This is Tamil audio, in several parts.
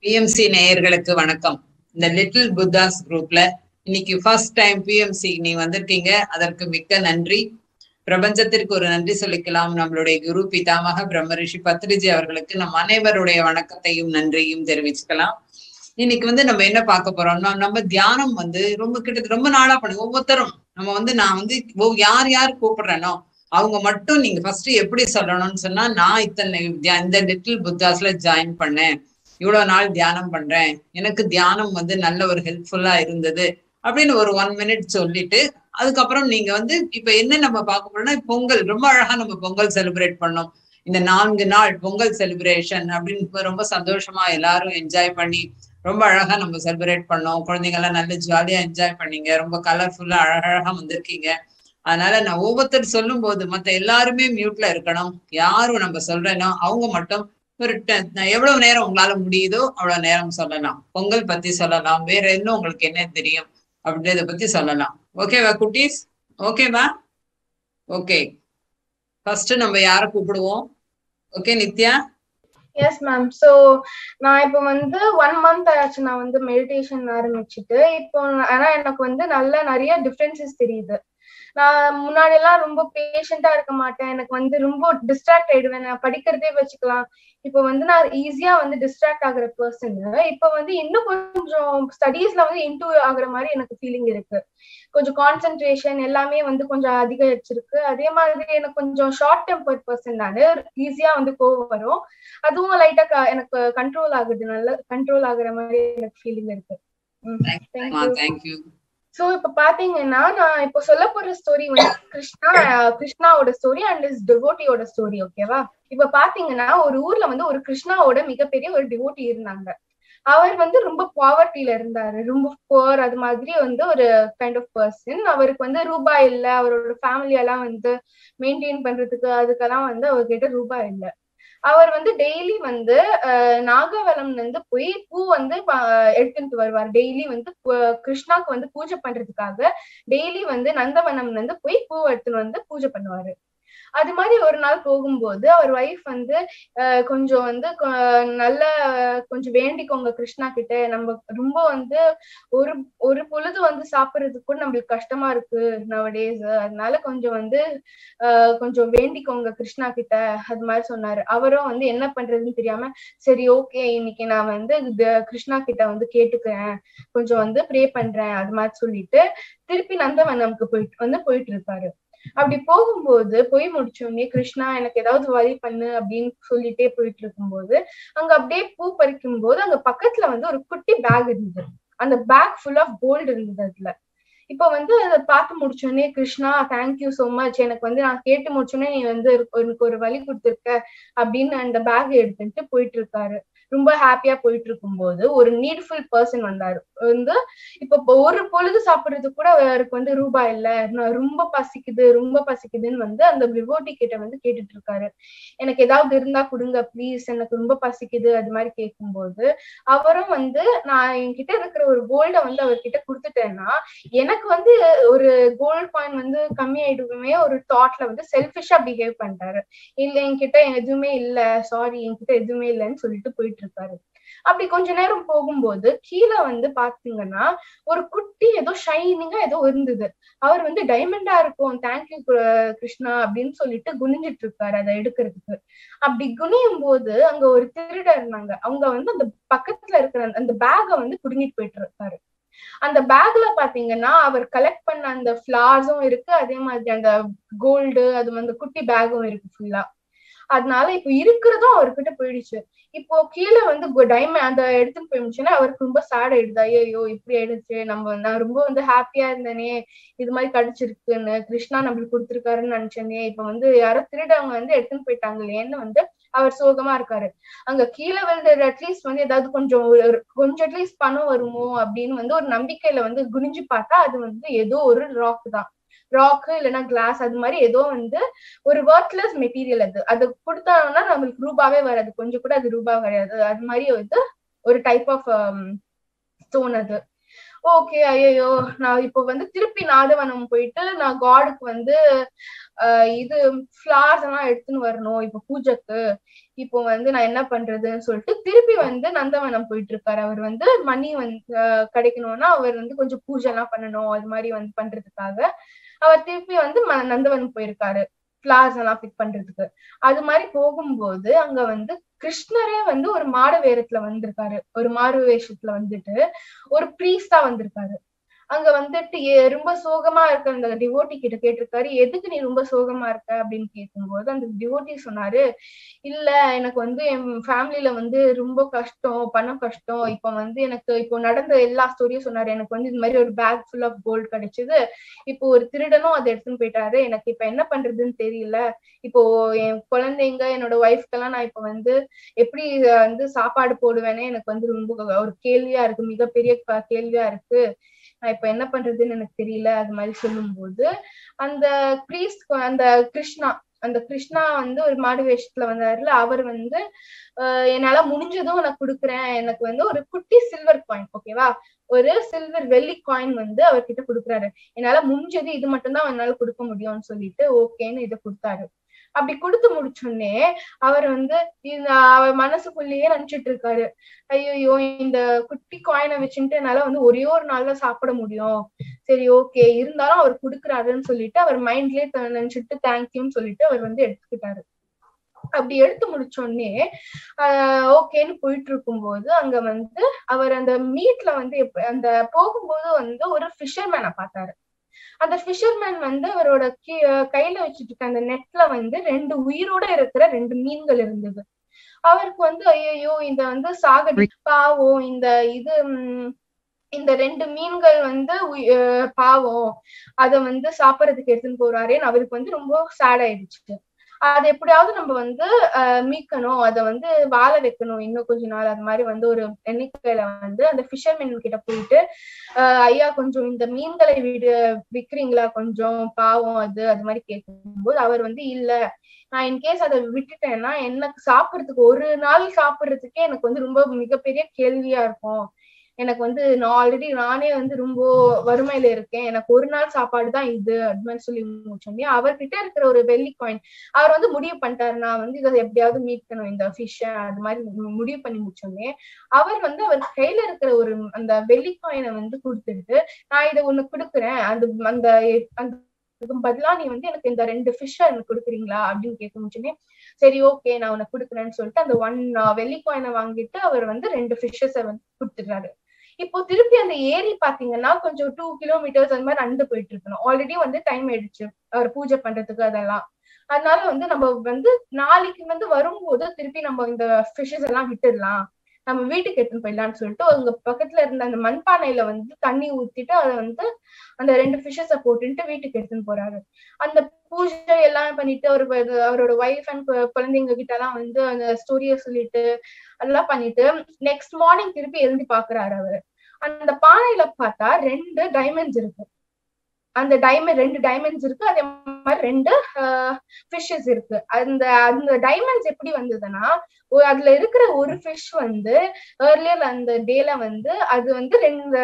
பிஎம்சி நேயர்களுக்கு வணக்கம் இந்த லிட்டில் புத்தாஸ் குரூப்ல இன்னைக்கு ஃபர்ஸ்ட் டைம் பிஎம்சி நீ வந்திருக்கீங்க அதற்கு மிக்க நன்றி பிரபஞ்சத்திற்கு ஒரு நன்றி சொல்லிக்கலாம் நம்மளுடைய குரு பிதாமக பிரம்மரிஷி பத்ரிஜி அவர்களுக்கு நம் அனைவருடைய வணக்கத்தையும் நன்றியும் தெரிவிச்சுக்கலாம் இன்னைக்கு வந்து நம்ம என்ன பார்க்க போறோம்னா நம்ம தியானம் வந்து ரொம்ப கிட்டத்தட்ட ரொம்ப நாளா பண்ணு ஒவ்வொருத்தரும் நம்ம வந்து நான் வந்து ஒவ்- யார் யார் கூப்பிடுறேனோ அவங்க மட்டும் நீங்க ஃபர்ஸ்ட் எப்படி சொல்லணும்னு சொன்னா நான் இத்தனை தியா- இந்த லிட்டில் புத்தாஸ்ல ஜாயின் பண்ணேன் இவ்வளவு நாள் தியானம் பண்றேன் எனக்கு தியானம் வந்து நல்ல ஒரு ஹெல்ப்ஃபுல்லா இருந்தது அப்படின்னு ஒரு ஒன் மினிட் சொல்லிட்டு அதுக்கப்புறம் நீங்க வந்து இப்ப என்ன நம்ம பார்க்க போறோம்னா பொங்கல் ரொம்ப அழகா நம்ம பொங்கல் செலிப்ரேட் பண்ணோம் இந்த நான்கு நாள் பொங்கல் செலிப்ரேஷன் அப்படின்னு இப்ப ரொம்ப சந்தோஷமா எல்லாரும் என்ஜாய் பண்ணி ரொம்ப அழகா நம்ம செலிப்ரேட் பண்ணோம் குழந்தைங்க எல்லாம் நல்ல ஜாலியா என்ஜாய் பண்ணீங்க ரொம்ப கலர்ஃபுல்லா அழகழகா வந்திருக்கீங்க அதனால நான் ஒவ்வொருத்தர் சொல்லும் போது மத்த எல்லாருமே மியூட்ல இருக்கணும் யாரும் நம்ம சொல்றேனோ அவங்க மட்டும் ஒரு ten- எவ்வளவு நேரம் உங்களால முடியுதோ அவ்வளவு நேரம் சொல்லலாம் பொங்கல் பத்தி சொல்லலாம் வேற இன்னும் உங்களுக்கு என்ன தெரியும் அப்படின்றத பத்தி சொல்லலாம் ஓகேவா குட்டீஸ் ஓகேவா ஓகே ஃபர்ஸ்ட் நம்ம யார கூப்பிடுவோம் okay Nithya yes ma'am so நான் இப்போ வந்து ஒன் மந்த் ஆச்சு நான் வந்து மெடிடேஷன் ஆரம்பிச்சுட்டு இப்போ ஆனா எனக்கு வந்து நல்ல நிறைய டிஃப்ரென்சஸ் தெரியுது நான் முன்னாடி எல்லாம் ரொம்ப பேஷண்டா இருக்க மாட்டேன் எனக்கு வந்து ரொம்ப டிஸ்ட்ராக்ட் ஆயிடுவேன் நான் படிக்கிறதே வச்சுக்கலாம் இப்போ வந்து நான் ஈஸியா வந்து டிஸ்ட்ராக்ட் ஆகுற பர்சன் இப்போ வந்து இன்னும் கொஞ்சம் ஸ்டடீஸ்ல வந்து இன்டூ ஆகுற மாதிரி எனக்கு ஃபீலிங் இருக்கு கொஞ்சம் கான்சென்ட்ரேஷன் எல்லாமே வந்து கொஞ்சம் அதிகரிச்சிருக்கு அதே மாதிரி எனக்கு கொஞ்சம் ஷார்ட் டெம்பர் பர்சன் நான் ஈஸியா வந்து கோவம் வரும் அதுவும் லைட்டா எனக்கு கண்ட்ரோல் ஆகுது நல்ல கண்ட்ரோல் ஆகுற மாதிரி எனக்கு ஃபீலிங் இருக்கு தேங்க்யூ தேங்க்யூ சோ இப்ப பாத்தீங்கன்னா நான் இப்ப சொல்ல போற ஸ்டோரி வந்து கிருஷ்ணா அஹ், கிருஷ்ணாவோட ஸ்டோரி அண்ட் இஸ் டிவோட்டியோட ஸ்டோரி ஓகேவா இப்ப பாத்தீங்கன்னா ஒரு ஊர்ல வந்து ஒரு கிருஷ்ணாவோட மிகப்பெரிய ஒரு டிவோட்டி இருந்தாங்க அவர் வந்து ரொம்ப பாவர்ட்டில இருந்தாரு ரொம்ப புவர் அது மாதிரி வந்து ஒரு கைண்ட் ஆஃப் பர்சன் அவருக்கு வந்து ரூபாய் இல்ல அவரோட ஃபேமிலி எல்லாம் வந்து மெயின்டைன் பண்றதுக்கு அதுக்கெல்லாம் வந்து அவர்கிட்ட ரூபாய் இல்ல அவர் வந்து டெய்லி வந்து அஹ், நாகவனம்ல இருந்து போய் பூ வந்து அஹ், எடுத்துட்டு வருவார் டெய்லி வந்து பு- கிருஷ்ணாக்கு வந்து பூஜை பண்றதுக்காக டெய்லி வந்து நந்தவனம்ல இருந்து போய் பூ எடுத்துட்டு வந்து பூஜை பண்ணுவாரு அது மாதிரி ஒரு நாள் போகும்போது அவர் ஒய்ஃப் வந்து அஹ், கொஞ்சம் வந்து கொ- நல்ல கொஞ்சம் வேண்டிக்கோங்க கிருஷ்ணா கிட்ட நம்ம ரொம்ப வந்து ஒரு ஒரு பொழுது வந்து சாப்பிடுறதுக்கு கூட நம்மளுக்கு கஷ்டமா இருக்கு நவடேஸ் அதனால கொஞ்சம் வந்து அஹ், கொஞ்சம் வேண்டிக்கோங்க கிருஷ்ணா கிட்ட அது மாதிரி சொன்னாரு அவரும் வந்து என்ன பண்றதுன்னு தெரியாம சரி ஓகே இன்னைக்கு நான் வந்து இது- கிருஷ்ணா கிட்ட வந்து கேட்டுக்கிறேன் கொஞ்சம் வந்து ப்ரே பண்றேன் அது மாதிரி சொல்லிட்டு திருப்பி நந்தவனம்க்கு போயிட்டு வந்து போயிட்டு இருப்பாரு அப்படி போகும்போது போய் முடிச்ச உடனே கிருஷ்ணா எனக்கு ஏதாவது வழி பண்ணு அப்படின்னு சொல்லிட்டே போயிட்டு இருக்கும்போது அங்க அப்படியே பூ பறிக்கும் போது அங்க பக்கத்துல வந்து ஒரு குட்டி பேக் இருந்தது அந்த பேக் ஃபுல் ஆஃப் கோல்டு இருந்தது அதுல இப்ப வந்து அதை பார்த்து முடிச்சோடனே கிருஷ்ணா தேங்க்யூ so மச் எனக்கு வந்து நான் கேட்டு முடிச்சோடனே நீ வந்து எனக்கு- எனக்கு ஒரு வழி கொடுத்துருக்க அப்படின்னு அந்த பேக் எடுத்துட்டு போயிட்டு இருக்காரு ரொம்ப ஹாப்பியா போயிட்டு இருக்கும்போது ஒரு நீட்ஃபுல் பர்சன் வந்தாரு வந்து இப்ப இப்ப ஒரு பொழுது சாப்பிடுறதுக்கு கூட அவருக்கு வந்து ரூபாய் இல்ல நான் ரொம்ப பசிக்குது ரொம்ப பசிக்குதுன்னு வந்து அந்த விவோட்டி கிட்ட வந்து கேட்டுட்டு இருக்காரு எனக்கு ஏதாவது இருந்தா கொடுங்க ப்ளீஸ் எனக்கு ரொம்ப பசிக்குது அது மாதிரி கேட்கும்போது அவரும் வந்து நான் என்கிட்ட இருக்கிற ஒரு கோல்ட வந்து அவர்கிட்ட கொடுத்துட்டேன்னா எனக்கு வந்து ஒரு கோல்ட் காயின் வந்து கம்மி ஆயிடுமே ஒரு தாட்ல வந்து செல்ஃபிஷா பிஹேவ் பண்ணிட்டாரு இல்ல என்கிட்ட எதுவுமே இல்ல சாரி என்கிட்ட எதுவுமே இல்லைன்னு சொல்லிட்டு போயிட்டு இருக்காரு அப்படி கொஞ்ச நேரம் போகும்போது கீழே வந்து பாத்தீங்கன்னா ஒரு குட்டி ஏதோ ஷைனிங்கா ஏதோ இருந்தது அவர் வந்து டைமண்டா இருக்கும் தேங்க்யூ கிருஷ்ணா அப்படின்னு சொல்லிட்டு குனிஞ்சிட்டு இருக்காரு அதை எடுக்கிறதுக்கு அப்படி குனியும் போது அங்க ஒரு திருடர் இருந்தாங்க அவங்க வந்து அந்த பக்கத்துல இருக்கிற அந்த- அந்த பேக வந்து குடுங்கிட்டு போயிட்டு இருக்காரு அந்த பேக்ல பாத்தீங்கன்னா அவர் கலெக்ட் பண்ண அந்த ஃபிளார்ஸும் இருக்கு அதே மாதிரி அந்த கோல்டு அது வந்து குட்டி பேக்கும் இருக்கு ஃபுல்லா அதனால இப்ப இருக்கிறதும் அவர்கிட்ட போயிடுச்சு இப்போ கீழே வந்து டைமண்ட் அந்த எடுத்துட்டு போயிடுச்சுன்னா அவருக்கு ரொம்ப சேட் ஆயிடுது ஐயோ இப்படி ஆயிடுச்சு நம்ம நான் ரொம்ப வந்து ஹாப்பியா இருந்தேனே இது மாதிரி கிடைச்சிருக்குன்னு கிருஷ்ணா நம்மளுக்கு கொடுத்துருக்காருன்னு நினைச்சேனே இப்ப வந்து யாரோ திருடவங்க வந்து எடுத்துன்னு போயிட்டாங்களேன்னு வந்து அவர் சோகமா இருக்காரு அங்க கீழே விழுந்த அட்லீஸ்ட் வந்து ஏதாவது கொஞ்சம் ஒரு- கொஞ்சம் அட்லீஸ்ட் பணம் வருமோ அப்படின்னு வந்து ஒரு நம்பிக்கையில வந்து குனிஞ்சு பார்த்தா அது வந்து ஏதோ ஒரு ராக் தான் ராக்கு இல்லைன்னா கிளாஸ் அது மாதிரி ஏதோ வந்து ஒரு ஒர்க்லெஸ் மெட்டீரியல் அது அது கொடுத்தாங்கன்னா நம்மளுக்கு ரூபாவே வராது கொஞ்சம் கூட அது ரூபா கிடையாது அது மாதிரி வந்து ஒரு டைப் ஆஃப் ஸ்டோன் அது ஓகே ஐயோ நான் இப்போ வந்து திருப்பி நாதவனம் போயிட்டு நான் காடுக்கு வந்து ஆஹ் இது ஃபிளார்ஸ் எல்லாம் எடுத்துன்னு வரணும் இப்போ பூஜைக்கு இப்போ வந்து நான் என்ன பண்றதுன்னு சொல்லிட்டு திருப்பி வந்து நந்தவனம் போயிட்டு இருக்காரு அவர் வந்து மணி வந்து ஆஹ் கிடைக்கணும்னா அவர் வந்து கொஞ்சம் பூஜை எல்லாம் பண்ணணும் அது மாதிரி வந்து பண்றதுக்காக அவர் திருப்பி வந்து ம- நந்தவனம் போயிருக்காரு ஃபிளார்ஸ் எல்லாம் பிக் பண்றதுக்கு அது மாதிரி போகும்போது அங்க வந்து கிருஷ்ணரே வந்து ஒரு மாட வேரத்துல வந்திருக்காரு ஒரு மாறு வேஷத்துல வந்துட்டு ஒரு பிரீஸ்டா வந்திருக்காரு அங்க வந்துட்டு ஏ- ரொம்ப சோகமா இருக்க அந்த டிவோட்டி கிட்ட கேட்டிருக்காரு எதுக்கு நீ ரொம்ப சோகமா இருக்க அப்படின்னு கேட்கும்போது அந்த டிவோட்டி சொன்னாரு இல்ல எனக்கு வந்து என் ஃபேமிலில வந்து ரொம்ப கஷ்டம் பணம் கஷ்டம் இப்ப வந்து எனக்கு இப்போ நடந்த எல்லா ஸ்டோரியும் சொன்னாரு எனக்கு வந்து இது மாதிரி ஒரு பேக் ஃபுல் ஆஃப் கோல்டு கிடைச்சது இப்போ ஒரு திருடனும் அதை எடுத்துன்னு போயிட்டாரு எனக்கு இப்ப என்ன பண்றதுன்னு தெரியல இப்போ என் குழந்தைங்க என்னோட ஒய்ஃப்க்கெல்லாம் நான் இப்ப வந்து எப்படி அஹ், வந்து சாப்பாடு போடுவேனே எனக்கு வந்து ரொம்ப ஒரு கேள்வியா இருக்கு மிகப்பெரிய க- கேள்வியா இருக்கு நான் இப்ப என்ன பண்றதுன்னு எனக்கு தெரியல அது மாதிரி சொல்லும்போது அந்த கிரீஸ் அந்த கிருஷ்ணா அந்த கிருஷ்ணா வந்து ஒரு மாடு வேஷத்துல வந்தாருல அவர் வந்து ஆஹ் என்னால முடிஞ்சதும் நான் கொடுக்குறேன் எனக்கு வந்து ஒரு குட்டி சில்வர் காயின் ஓகேவா ஒரு சில்வர் வெள்ளி காயின் வந்து அவர்கிட்ட கொடுக்குறாரு என்னால முடிஞ்சது இது மட்டும்தான் என்னால கொடுக்க முடியும்னு சொல்லிட்டு ஓகேன்னு இதை கொடுத்தாரு அப்படி கொடுத்து முடிச்சோடனே அவர் வந்து இந்த அவர் மனசுக்குள்ளேயே நினைச்சிட்டு இருக்காரு ஐயோ இந்த குட்டி காயினை வச்சுட்டு என்னால வந்து ஒரே ஒரு நாள்ல சாப்பிட முடியும் சரி ஓகே இருந்தாலும் அவர் கொடுக்குறாருன்னு சொல்லிட்டு அவர் மைண்ட்லயே த- நினைச்சிட்டு தேங்க்யூன்னு சொல்லிட்டு அவர் வந்து எடுத்துக்கிட்டாரு அப்படி எடுத்து முடிச்சோடனே ஆஹ் ஓகேன்னு போயிட்டு இருக்கும்போது அங்க வந்து அவர் அந்த மீட்ல வந்து எப்ப- அந்த போகும்போது வந்து ஒரு ஃபிஷர்மேனை பார்த்தாரு அந்த ஃபிஷர்மேன் வந்து அவரோட கீ- கையில வச்சுட்டு இருக்க அந்த நெட்ல வந்து ரெண்டு உயிரோட இருக்கிற ரெண்டு மீன்கள் இருந்தது அவருக்கு வந்து ஐயோ இந்த வந்து சாகடி பாவம் இந்த இது உம், இந்த ரெண்டு மீன்கள் வந்து உயி- அஹ் பாவம் அத வந்து சாப்பிடறதுக்கு எடுத்துன்னு போறாரேன்னு அவருக்கு வந்து ரொம்ப சேட் ஆயிடுச்சு அது எப்படியாவது நம்ம வந்து அஹ், மீட்கணும் அதை வந்து வாழ வைக்கணும் இன்னும் கொஞ்ச நாள் அது மாதிரி வந்து ஒரு எண்ணிக்கையில வந்து அந்த ஃபிஷர்மேன் கிட்ட போயிட்டு அஹ், ஐயா கொஞ்சம் இந்த மீன்களை விடு விக்கிறீங்களா கொஞ்சம் பாவம் அது அது மாதிரி கேட்கும்போது அவர் வந்து இல்ல நான் இன்கேஸ் அதை விட்டுட்டேன்னா எனக்கு சாப்பிடறதுக்கு ஒரு நாள் சாப்பிடுறதுக்கே எனக்கு வந்து ரொம்ப மிகப்பெரிய கேள்வியா இருக்கும் எனக்கு வந்து நான் ஆல்ரெடி நானே வந்து ரொம்ப வறுமையில இருக்கேன் எனக்கு ஒரு நாள் சாப்பாடு தான் இது அது மாதிரி சொல்லி முடிச்சோடனே அவர்கிட்ட இருக்கிற ஒரு வெள்ளி காயின் அவர் வந்து முடிவு பண்ணிட்டாரு நான் வந்து இதை எப்படியாவது மீட்கணும் இந்த ஃபிஷ் அது மாதிரி மு- முடிவு பண்ணி முடிச்சோடனே அவர் வந்து அவர் கையில இருக்கிற ஒரு அந்த வெள்ளி காயினை வந்து கொடுத்துட்டு நான் இதை ஒண்ணு கொடுக்குறேன் அந்த அந்த அந்த இதுக்கு பதிலா நீ வந்து எனக்கு இந்த ரெண்டு ஃபிஷ் எனக்கு கொடுக்குறீங்களா அப்படின்னு கேட்க முடிச்சுனே சரி ஓகே நான் உனக்கு கொடுக்குறேன்னு சொல்லிட்டு அந்த ஒன் வெள்ளி காயினை வாங்கிட்டு அவர் வந்து ரெண்டு ஃபிஷ்ஷஸை வந்து கொடுத்துடுறாரு இப்போ திருப்பி அந்த ஏரி பாத்தீங்கன்னா கொஞ்சம் டூ கிலோமீட்டர்ஸ் அந்த மாதிரி நடந்து போயிட்டு இருக்கணும் ஆல்ரெடி வந்து டைம் ஆயிடுச்சு அவர் பூஜை பண்றதுக்கு அதெல்லாம் அதனால வந்து நம்ம வந்து நாளைக்கு வந்து வரும்போது திருப்பி நம்ம இந்த ஃபிஷ்ஷஸ் எல்லாம் விட்டுடலாம் நம்ம வீட்டுக்கு எடுத்துன்னு போயிடலாம்னு சொல்லிட்டு அங்க பக்கத்துல இருந்த அந்த மண்பானையில வந்து தண்ணி ஊத்திட்டு அதை வந்து அந்த ரெண்டு ஃபிஷ்ஷஸ போட்டுட்டு வீட்டுக்கு எடுத்துன்னு போறாரு அந்த பூஜை எல்லாம் பண்ணிட்டு அவர் வ- அவரோட ஒய்ஃப் அண்ட் குழந்தைங்க கிட்ட எல்லாம் வந்து அந்த ஸ்டோரிய சொல்லிட்டு அதெல்லாம் பண்ணிட்டு நெக்ஸ்ட் மார்னிங் திருப்பி எழுந்து பாக்குறாரு அவரு அந்த பானையில பார்த்தா ரெண்டு டைமண்ட்ஸ் இருக்கு அந்த டைமண்ட் ரெண்டு டைமண்ட்ஸ் இருக்கு அதே மாதிரி ரெண்டு ஃபிஷ்ஷஸ் இருக்கு அந்த அந்த டைமண்ட்ஸ் எப்படி வந்ததுன்னா ஒ- அதுல இருக்கிற ஒரு ஃபிஷ் வந்து ஏர்லியர் அந்த டேல வந்து அது வந்து ரெண்டு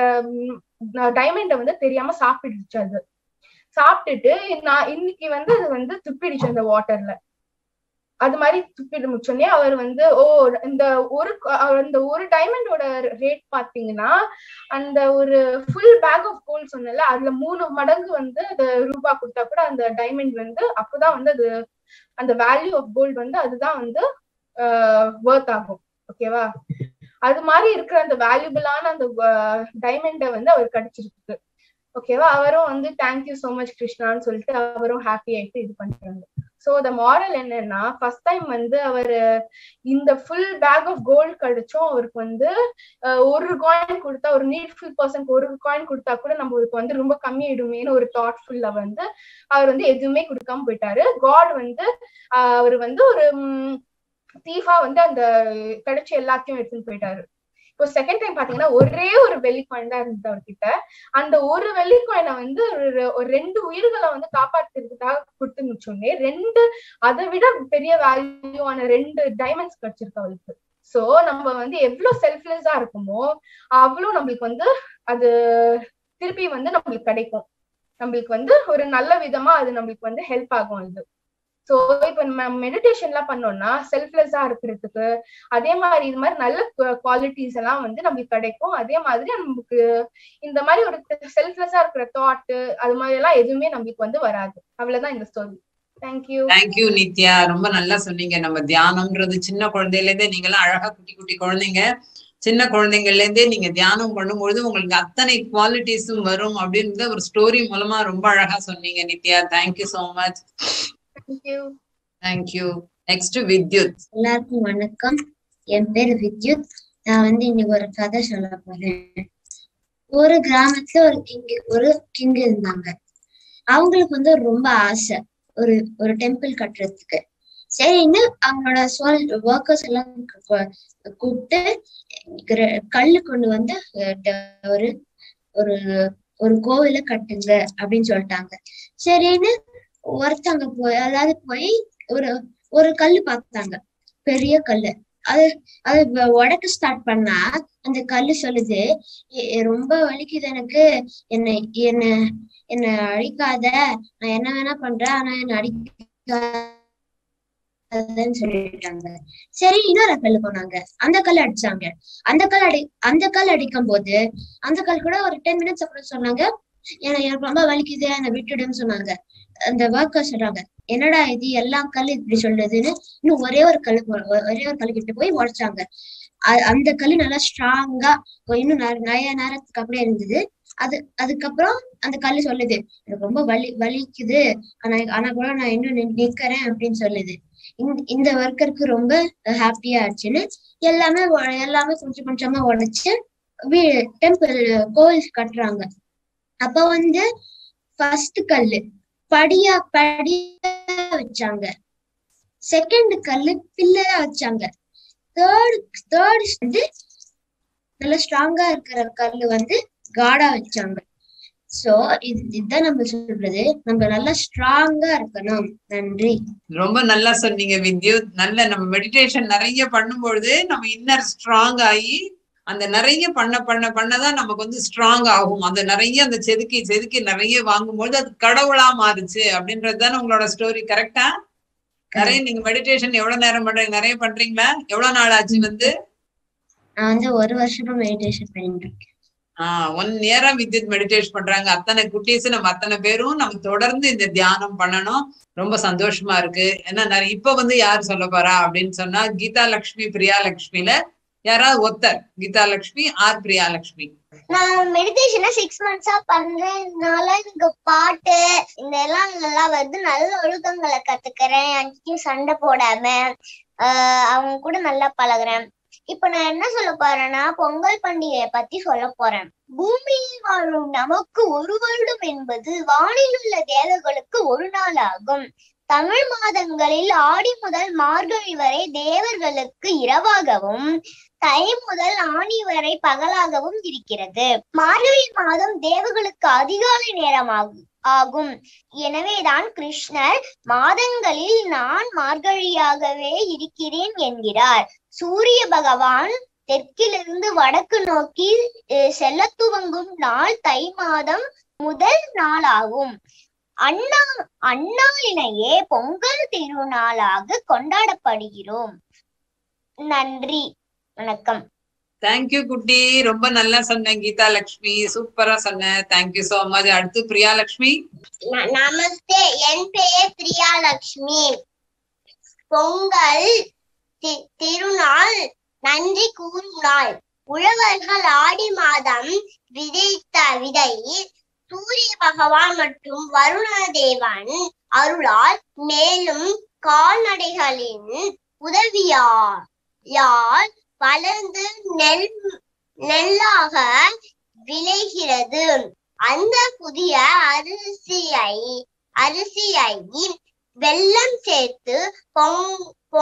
டைமண்ட வந்து தெரியாம சாப்பிடுச்சு அது சாப்பிட்டுட்டு நான் இன்னைக்கு வந்து அது வந்து துப்பிடுச்சு அந்த வாட்டர்ல அது மாதிரி துப்பிட்டு முடிச்சோடனே அவர் வந்து ஓ இந்த ஒரு க- அந்த ஒரு டைமண்டோட ரேட் பாத்தீங்கன்னா அந்த ஒரு ஃபுல் பேக் ஆஃப் கோல்ட் சொன்னல அதுல மூணு மடங்கு வந்து அது ரூபா கொடுத்தா கூட அந்த டைமண்ட் வந்து அப்பதான் வந்து அது அந்த வேல்யூ ஆஃப் கோல்டு வந்து அதுதான் வந்து ஒர்த் ஆகும் ஓகேவா அது மாதிரி இருக்கிற அந்த வேல்யூபிளான அந்த டைமண்ட வந்து அவர் கிடைச்சிருக்கு ஓகேவா அவரும் வந்து தேங்க்யூ so மச் கிருஷ்ணான்னு சொல்லிட்டு அவரும் ஹாப்பி ஆயிட்டு இது பண்றாங்க சோ த மாரல் என்னன்னா ஃபர்ஸ்ட் டைம் வந்து அவரு இந்த ஃபுல் பேக் ஆஃப் கோல்டு கிடைச்சும் அவருக்கு வந்து அஹ், ஒரு காயின் கொடுத்தா ஒரு நீட்ஃபுல் பர்சனுக்கு ஒரு காயின் கொடுத்தா கூட நம்மளுக்கு வந்து ரொம்ப கம்மியாயிடுமேன்னு ஒரு தாட்ஃபுல்ல வந்து அவர் வந்து எதுவுமே கொடுக்காம போயிட்டாரு காட் வந்து ஆஹ், அவர் வந்து ஒரு தீஃபா வந்து அந்த கிடைச்ச எல்லாத்தையும் எடுத்துன்னு போயிட்டாரு இப்போ செகண்ட் டைம் பாத்தீங்கன்னா ஒரே ஒரு வெள்ளி காயின் தான் இருந்தது அவர்கிட்ட அந்த ஒரு வெள்ளி காயினை வந்து ஒரு- ஒரு ரெண்டு உயிர்களை வந்து காப்பாத்துறதுக்காக கொடுத்து முடிச்சோடனே ரெண்டு அதை விட பெரிய வேல்யூவான ரெண்டு டைமண்ட்ஸ் கிடைச்சிருக்கு அவருக்கு சோ நம்ம வந்து எவ்வளவு செல்ஃப்லெஸ்ஸா இருக்குமோ அவ்வளவு நம்மளுக்கு வந்து அது திருப்பி வந்து நம்மளுக்கு கிடைக்கும் நம்மளுக்கு வந்து ஒரு நல்ல விதமா அது நம்மளுக்கு வந்து ஹெல்ப் ஆகும் இது சோ இப்ப நம்ம மெடிடேஷன் எல்லாம் பண்ணோம்னா செல்ஃப்லெஸ்ஸா இருக்கிறதுக்கு அதே மாதிரி இது மாதிரி நல்ல குவாலிட்டிஸ் எல்லாம் வந்து நம்மளுக்கு கிடைக்கும் அதே மாதிரி நமக்கு இந்த மாதிரி ஒரு செல்ஃப்லெஸ்ஸா இருக்கிற தாட் அது மாதிரி எல்லாம் எதுவுமே நம்மளுக்கு வந்து வராது அவ்வளவுதான் இந்த ஸ்டோரி தேங்க்யூ தேங்க்யூ நித்யா ரொம்ப நல்லா சொன்னீங்க நம்ம தியானம்ன்றது சின்ன குழந்தையில இருந்தே நீங்க எல்லாம் அழகா குட்டி குட்டி குழந்தைங்க சின்ன குழந்தைங்கள்ல இருந்தே நீங்க தியானம் பண்ணும்பொழுது உங்களுக்கு அத்தனை குவாலிட்டிஸும் வரும் அப்படின்னு ஒரு ஸ்டோரி மூலமா ரொம்ப அழகா சொன்னீங்க Nithya thank you so much thank you thank you next Vidyut எல்லாருக்கும் வணக்கம் என் பேர் வித்யுத் நான் வந்து இன்னைக்கு ஒரு கதை சொல்ல போறேன் ஒரு கிராமத்துல ஒரு கிங் ஒரு கிங் இருந்தாங்க அவங்களுக்கு வந்து ரொம்ப ஆசை ஒரு ஒரு டெம்பிள் கட்டுறதுக்கு சரின்னு அவங்களோட சொல் ஒர்க்கர்ஸ் எல்லாம் கூ- கூப்பிட்டு கிர- கல்லு கொண்டு வந்து அஹ், ட- ஒரு ஒரு ஒரு கோவில கட்டுங்க அப்படின்னு சொல்லிட்டாங்க சரின்னு ஒருத்தங்க போய் அதாவது போய் ஒரு ஒரு கல்லு பார்த்தாங்க பெரிய கல்லு அது அது வ- உடைக்க ஸ்டார்ட் பண்ணா அந்த கல்லு சொல்லுது "எ- எ- ரொம்ப வலிக்குது எனக்கு என்னை என்ன என்ன அழிக்காத நான் என்ன வேணா பண்றேன் ஆனா என்ன அடிக்காதன்னு சொல்லிட்டாங்க சரி இன்னொரு கல்லு போனாங்க அந்த கல் அடிச்சாங்க அந்த கல் அடி அந்த கல் அடிக்கும் போது அந்த கல் கூட ஒரு டென் மினிட்ஸ் அப்புறம் சொன்னாங்க எனக்கு எனக்கு ரொம்ப வலிக்குது என்னை விட்டுடுன்னு சொன்னாங்க அந்த ஒர்க்கர் சொல்றாங்க என்னடா இது எல்லா கல் இப்படி சொல்லுதுன்னு இன்னும் ஒரே ஒரு கல் போ- ஒ- ஒரே ஒரு கல் கிட்ட போய் உடைச்சாங்க அ- அந்த கல் நல்லா ஸ்ட்ராங்கா இன்னும் நிற- நிறைய நேரத்துக்கு அப்படியே இருந்தது அது அதுக்கப்புறம் அந்த கல்லு சொல்லுது எனக்கு ரொம்ப வலி வலிக்குது ஆனா ஆனா கூட நான் இன்னும் நி- நிக்கிறேன் அப்படின்னு சொல்லுது இந்த- இந்த ஒர்க்கருக்கு ரொம்ப ஹாப்பியா ஆச்சுன்னு எல்லாமே ஒ- எல்லாமே கொஞ்சம் கொஞ்சமா உடைச்சு வீ டெம்பிள் கோவில் கட்டுறாங்க அப்ப வந்து ஃபர்ஸ்ட் கல்லு படியா படியா வச்சாங்க செகண்ட் கல்லு பில்லரா வச்சாங்க தேர்ட் தேர்ட் வந்து நல்ல ஸ்ட்ராங்கா இருக்கிற கல்லு வந்து காடா வச்சாங்க சோ இது இதுதான் நம்ம சொல்றது நம்ம நல்லா ஸ்ட்ராங்கா இருக்கணும் நன்றி ரொம்ப நல்லா சொன்னீங்க வித்யுத் நல்ல நம்ம மெடிடேஷன் நிறைய பண்ணும்பொழுது நம்ம இன்னர் ஸ்ட்ராங் ஆகி அந்த நிறைய பண்ண பண்ண பண்ணதான் நமக்கு வந்து ஸ்ட்ராங் ஆகும் அந்த நிறைய அந்த செதுக்கி செதுக்கி நிறைய வாங்கும்போது அது கடவுளா மாறுச்சு அப்படின்றது தானே உங்களோட ஸ்டோரி கரெக்டா நிறைய நீங்க மெடிடேஷன் எவ்வளவு நேரம் பண்றீங்க நிறைய பண்றீங்களா எவ்வளவு நாள் ஆச்சு வந்து நான் வந்து ஒரு வருஷமா மெடிடேஷன் பண்ணிட்டு இருக்கேன் ஆஹ் ஒன் இயரா வித்யுத் மெடிடேஷன் பண்றாங்க அத்தனை குட்டீஸ் நம்ம அத்தனை பேரும் நம்ம தொடர்ந்து இந்த தியானம் பண்ணணும் ரொம்ப சந்தோஷமா இருக்கு ஏன்னா நிறைய இப்ப வந்து யார் சொல்ல போறா அப்படின்னு சொன்னா கீதா லட்சுமி பிரியா லட்சுமில யாராவது ஒத்தர் கீதா லட்சுமி ஆர் பிரியா லட்சுமி நான் மெடிடேஷனை சிக்ஸ் மந்த்ஸா பண்றதுனால எனக்கு பாட்டு இந்த எல்லாம் நல்லா வருது நல்ல ஒழுக்கங்களை கத்துக்கிறேன் யார்கிட்டயும் சண்டை போடாம ஆஹ் அவங்க கூட நல்லா பழகுறேன் இப்ப நான் என்ன சொல்ல போறேன்னா பொங்கல் பண்டிகையை பத்தி சொல்ல போறேன் பூமியில் வாழும் நமக்கு ஒரு வருடம் என்பது வானில் உள்ள தேவர்களுக்கு ஒரு நாள் ஆகும் தமிழ் மாதங்களில் ஆடி முதல் மார்கழி வரை தேவர்களுக்கு இரவாகவும் தை முதல் ஆணி வரை பகலாகவும் இருக்கிறது மார்கழி மாதம் தேவர்களுக்கு அதிகாலை நேரமாகும் ஆகும் எனவேதான் கிருஷ்ணர் மாதங்களில் நான் மார்கழியாகவே இருக்கிறேன் என்கிறார் சூரிய பகவான் தெற்கிலிருந்து வடக்கு நோக்கி அஹ், செல்லத் துவங்கும் நாள் தை மாதம் முதல் நாளாகும் அண்ணா அந்நாளினையே பொங்கல் திருநாளாக கொண்டாடப்படுகிறோம் நன்றி வணக்கம் தேங்க்யூ குட்டி ரொம்ப நல்லா சொன்ன கீதா லட்சுமி சூப்பரா சொன்ன தேங்க்யூ சோ மச் அடுத்து பிரியா லட்சுமி ந- நமஸ்தே என் பெயர் பிரியாலட்சுமி பொங்கல் தி- திருநாள் நன்றி கூறும் நாள் உழவர்கள் ஆடி மாதம் விதைத்த விதை சூரிய பகவான் மற்றும் வருண தேவன் அருளால் மேலும் கால்நடைகளின் உதவியால் யால் வளர்ந்து நெல் நெல்லாக விளைகிறது அந்த புதிய அரிசியை அரிசியை வெல்லம் சேர்த்து பொங்